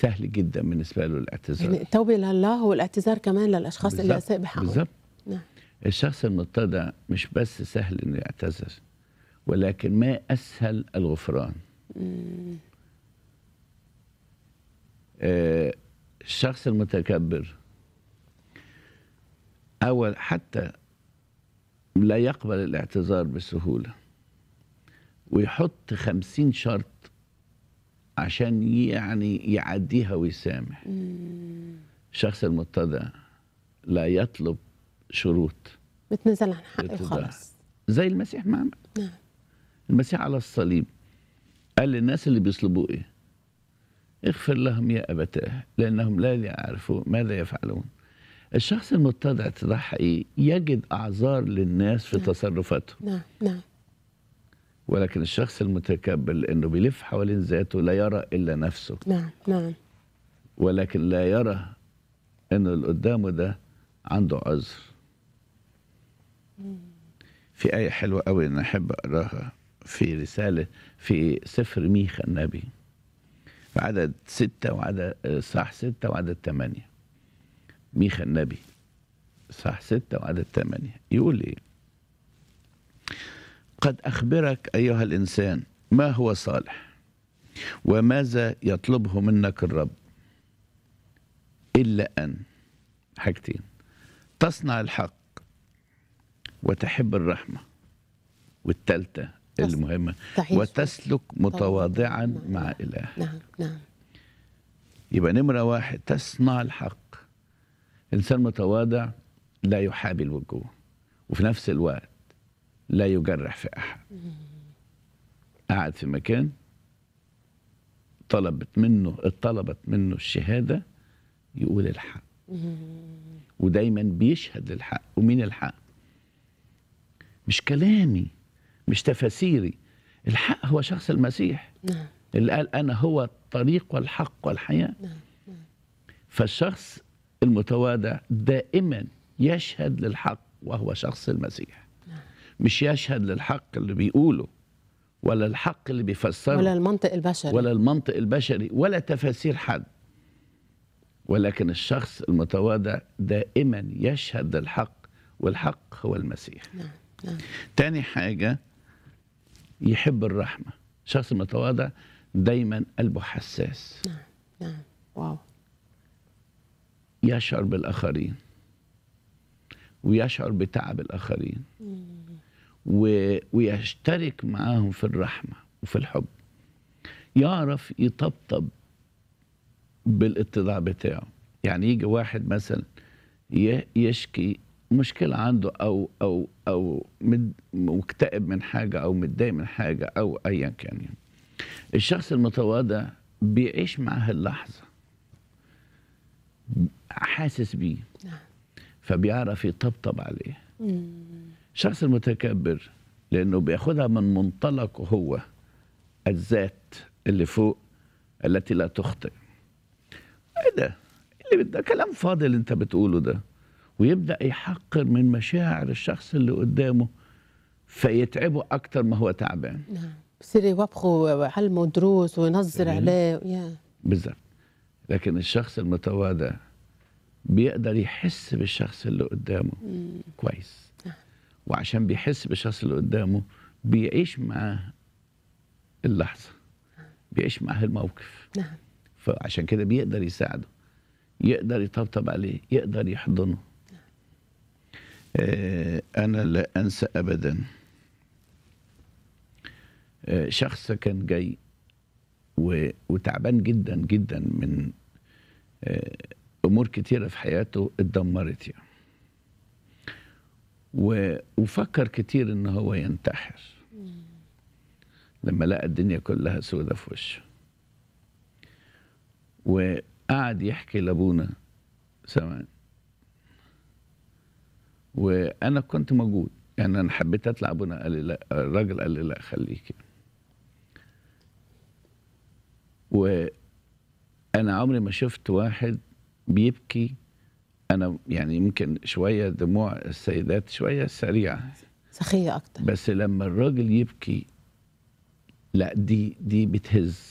سهل جدا بالنسبه له الاعتذار يعني التوبة لله والاعتذار كمان للأشخاص اللي بالظبط، أساء بحقهم بالظبط نعم الشخص المتضع مش بس سهل انه يعتذر ولكن ما اسهل الغفران آه، الشخص المتكبر اول حتى لا يقبل الاعتذار بسهوله ويحط خمسين شرط عشان يعني يعديها ويسامح الشخص المتضع لا يطلب شروط بتنزل عن حقي اتضاع. وخلاص زي المسيح ما عمل نعم المسيح على الصليب قال للناس اللي بيصلبوه ايه اغفر لهم يا ابتاه لانهم لا يعرفوا ماذا يفعلون الشخص المتضع اتضاع حقيقي يجد اعذار للناس في نعم. تصرفاته نعم نعم ولكن الشخص المتكبر لانه بيلف حوالين ذاته لا يرى الا نفسه نعم نعم ولكن لا يرى ان اللي قدامه ده عنده عذر في آية حلوة أوي أنا أحب أقراها في رسالة في سفر ميخا النبي في عدد ستة وعدد صح ستة وعدد ثمانية ميخا النبي صح ستة وعدد ثمانية يقول إيه قد أخبرك أيها الإنسان ما هو صالح وماذا يطلبه منك الرب إلا أن حاجتين تصنع الحق وتحب الرحمة والتالتة تص- المهمة تعيش وتسلك متواضعا مع مع إله نعم نعم يبقى نمرة واحد تصنع الحق إنسان متواضع لا يحابي الوجوه وفي نفس الوقت لا يجرح في أحد قعد في مكان طلبت منه طلبت منه الشهادة يقول الحق ودايما بيشهد للحق ومين الحق مش كلامي مش تفاسيري الحق هو شخص المسيح نعم اللي قال انا هو الطريق والحق والحياه نعم فالشخص المتواضع دائما يشهد للحق وهو شخص المسيح مش يشهد للحق اللي بيقوله ولا الحق اللي بيفسره ولا المنطق البشري ولا المنطق البشري ولا تفاسير حد ولكن الشخص المتواضع دائما يشهد للحق والحق هو المسيح نعم نعم تاني حاجة يحب الرحمة الشخص المتواضع دايما قلبه حساس نعم نعم واو يشعر بالآخرين ويشعر بتعب الآخرين و... ويشترك معاهم في الرحمة وفي الحب يعرف يطبطب بالاتضاع بتاعه يعني يجي واحد مثلا ي- يشكي مشكلة عنده أو أو أو مد- مكتئب من حاجة أو متضايق من حاجة أو أيا كان يعني. الشخص المتواضع بيعيش معاه اللحظة حاسس بيه نعم فبيعرف يطبطب عليه الشخص المتكبر لانه بياخدها من منطلقه هو الذات اللي فوق التي لا تخطئ ايه ده اللي ده كلام فاضي اللي انت بتقوله ده ويبدا يحقر من مشاعر الشخص اللي قدامه فيتعبه اكتر ما هو تعبان نعم بصير يوبخوا ويعلموا دروس وينظر إيه. عليه يا بالظبط لكن الشخص المتواضع بيقدر يحس بالشخص اللي قدامه كويس وعشان بيحس بالشخص اللي قدامه بيعيش معاه اللحظة بيعيش معاه الموقف نعم فعشان كده بيقدر يساعده يقدر يطبطب عليه يقدر يحضنه آه أنا لا أنسى أبدا آه شخص كان جاي و- وتعبان جدا جدا من آه، امور كتيره في حياته اتدمرت يعني و- وفكر كتير ان هو ينتحر لما لقى الدنيا كلها سودة في وشه وقعد يحكي لابونا سمان وانا كنت موجود يعني انا حبيت اطلع ابونا قال لي لا الراجل قال لي لا خليك وانا عمري ما شفت واحد بيبكي انا يعني يمكن شويه دموع السيدات شويه سريعه سخية أكتر بس لما الراجل يبكي لا دي دي بتهز